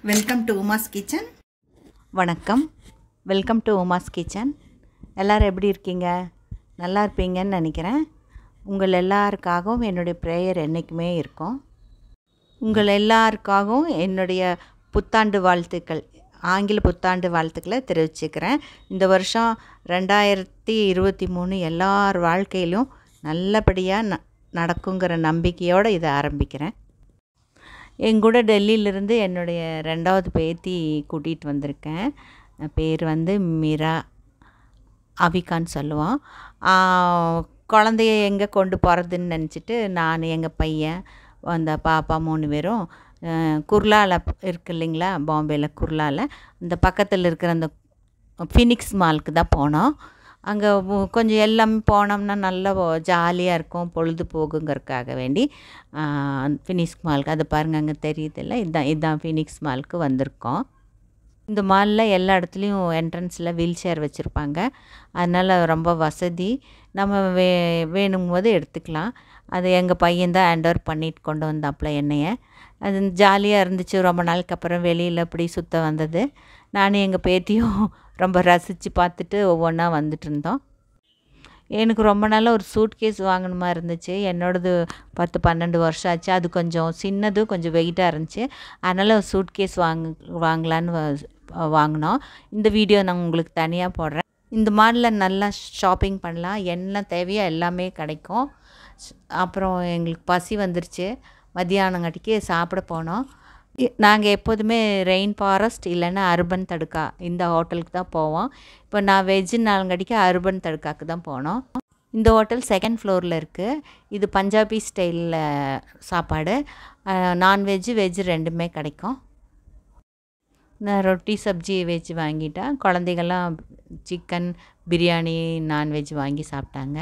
welcome to Uma's kitchen வணக்கம் welcome to Uma's kitchen எல்லோரும் எப்படி இருக்கீங்க நல்லா இருப்பீங்கன்னு நினைக்கிறேன் உங்கள் எல்லாருக்காகவும் என்னுடைய ப்ரேயர் என்றைக்குமே இருக்கும் உங்கள் எல்லாருக்காகவும் என்னுடைய புத்தாண்டு வாழ்த்துக்கள் ஆங்கில புத்தாண்டு வாழ்த்துக்களை தெரிவிச்சுக்கிறேன் இந்த வருஷம் ரெண்டாயிரத்தி இருபத்தி மூணு எல்லார் வாழ்க்கையிலும் நல்லபடியாக ந நடக்குங்கிற நம்பிக்கையோடு இதை ஆரம்பிக்கிறேன் எங்கூட டெல்லியிலேருந்து என்னுடைய ரெண்டாவது பேத்தி கூட்டிகிட்டு வந்திருக்கேன் பேர் வந்து மீரா அவிகான்னு சொல்லுவோம் குழந்தைய எங்கே கொண்டு போகிறதுன்னு நினச்சிட்டு நான் எங்கள் பையன் அந்த பாப்பா மூணு பேரும் குர்லாவில் இருக்கு இல்லைங்களா பாம்பேயில் குர்லாவில் அந்த பக்கத்தில் இருக்கிற அந்த ஃபினிக்ஸ் மாலுக்கு தான் போனோம் அங்கே கொஞ்சம் எல்லாமே போனோம்னா நல்லா ஜாலியாக இருக்கும் பொழுது போகுங்கிறதுக்காக வேண்டி ஃபினிக்ஸ் மாலுக்கு அது பாருங்கள் அங்கே தெரியுதில்ல இதுதான் இதுதான் ஃபினிக்ஸ் மாலுக்கு வந்திருக்கோம் இந்த மாலில் எல்லா இடத்துலையும் என்ட்ரன்ஸில் வீல் சேர் வச்சுருப்பாங்க அதனால் ரொம்ப வசதி நம்ம வே வேணும் போது எடுத்துக்கலாம் அது எங்கள் பையன் தான் ஹேண்ட் ஓவர் பண்ணிட்டு கொண்டு வந்தாப்புல என்னைய அது ஜாலியாக இருந்துச்சு ரொம்ப நாளுக்கு அப்புறம் வெளியில் இப்படி சுற்ற வந்தது நானும் எங்கள் பேத்தியும் ரொம்ப ரசித்து பார்த்துட்டு ஒவ்வொன்றா வந்துட்டு இருந்தோம் எனக்கு ரொம்ப நாளாக ஒரு சூட் கேஸ் வாங்கணுமா இருந்துச்சு என்னோடது பத்து பன்னெண்டு வருஷம் ஆச்சு அது கொஞ்சம் சின்னது கொஞ்சம் வெயிட்டாக இருந்துச்சு அதனால் ஒரு சூட் கேஸ் வாங்க வாங்கலான்னு வாங்கினோம் இந்த வீடியோ நான் உங்களுக்கு தனியாக போடுறேன் இந்த மாடலில் நல்லா ஷாப்பிங் பண்ணலாம் என்ன தேவையோ எல்லாமே கிடைக்கும் அப்புறம் எங்களுக்கு பசி வந்துருச்சு மத்தியானங்காட்டிக்கு சாப்பிட போனோம் நாங்கள் எப்போதுமே ரெயின் ஃபாரஸ்ட் இல்லைன்னா அர்பன் தடுக்கா இந்த ஹோட்டலுக்கு தான் போவோம் இப்போ நான் வெஜ்ஜு நாளுங்கடிக்கு அர்பன் தடுக்காக்கு தான் போனோம் இந்த ஹோட்டல் செகண்ட் ஃப்ளோரில் இருக்குது இது பஞ்சாபி ஸ்டைலில் சாப்பாடு நான்வெஜ்ஜு வெஜ்ஜு ரெண்டுமே கிடைக்கும் நான் ரொட்டி சப்ஜி வெஜ் வாங்கிட்டேன் குழந்தைகள்லாம் சிக்கன் பிரியாணி நான்வெஜ் வாங்கி சாப்பிட்டாங்க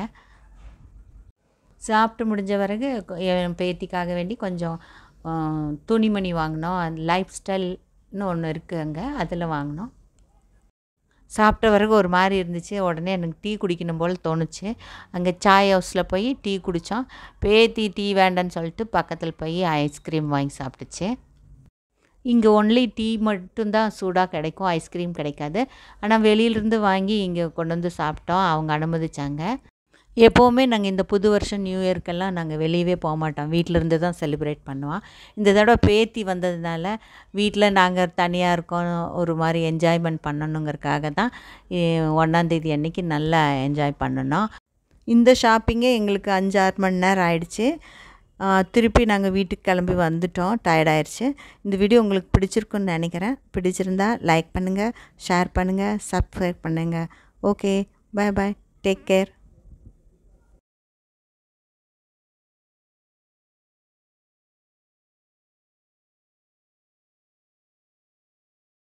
சாப்பிட்டு முடிஞ்ச பிறகு என் பேத்திக்காக வேண்டி கொஞ்சம் துணிமணி வாங்கினோம் லைஃப் ஸ்டைல்னு ஒன்று இருக்குது அங்கே அதில் வாங்கினோம் சாப்பிட்ட பிறகு ஒரு மாதிரி இருந்துச்சு உடனே எனக்கு டீ குடிக்கணும் போல் தோணுச்சு அங்கே சாய் ஹவுஸில் போய் டீ குடித்தோம் பேத்தி டீ வேண்டான்னு சொல்லிட்டு பக்கத்தில் போய் ஐஸ்கிரீம் வாங்கி சாப்பிட்டுச்சு இங்கே ஒன்லி டீ மட்டும்தான் சூடாக கிடைக்கும் ஐஸ்கிரீம் கிடைக்காது ஆனால் வெளியிலேருந்து வாங்கி இங்கே கொண்டு வந்து சாப்பிட்டோம் அவங்க அனுமதிச்சாங்க எப்போவுமே நாங்கள் இந்த புது வருஷம் நியூ இயர்க்கெல்லாம் நாங்கள் வெளியவே போக மாட்டோம் வீட்டிலேருந்து தான் செலிப்ரேட் பண்ணுவோம் இந்த தடவை பேத்தி வந்ததுனால வீட்டில் நாங்கள் தனியாக இருக்கோம் ஒரு மாதிரி என்ஜாய்மெண்ட் பண்ணணுங்கிறதுக்காக தான் ஒன்றாந்தேதி அன்றைக்கி நல்லா என்ஜாய் பண்ணணும் இந்த ஷாப்பிங்கே எங்களுக்கு அஞ்சு ஆறு மணி நேரம் ஆயிடுச்சு திருப்பி நாங்கள் வீட்டுக்கு கிளம்பி வந்துட்டோம் டயர்டாயிருச்சு இந்த வீடியோ உங்களுக்கு பிடிச்சிருக்குன்னு நினைக்கிறேன் பிடிச்சிருந்தா லைக் பண்ணுங்கள் ஷேர் பண்ணுங்கள் சப்ஸ்கிரைப் பண்ணுங்கள் okay bye bye take care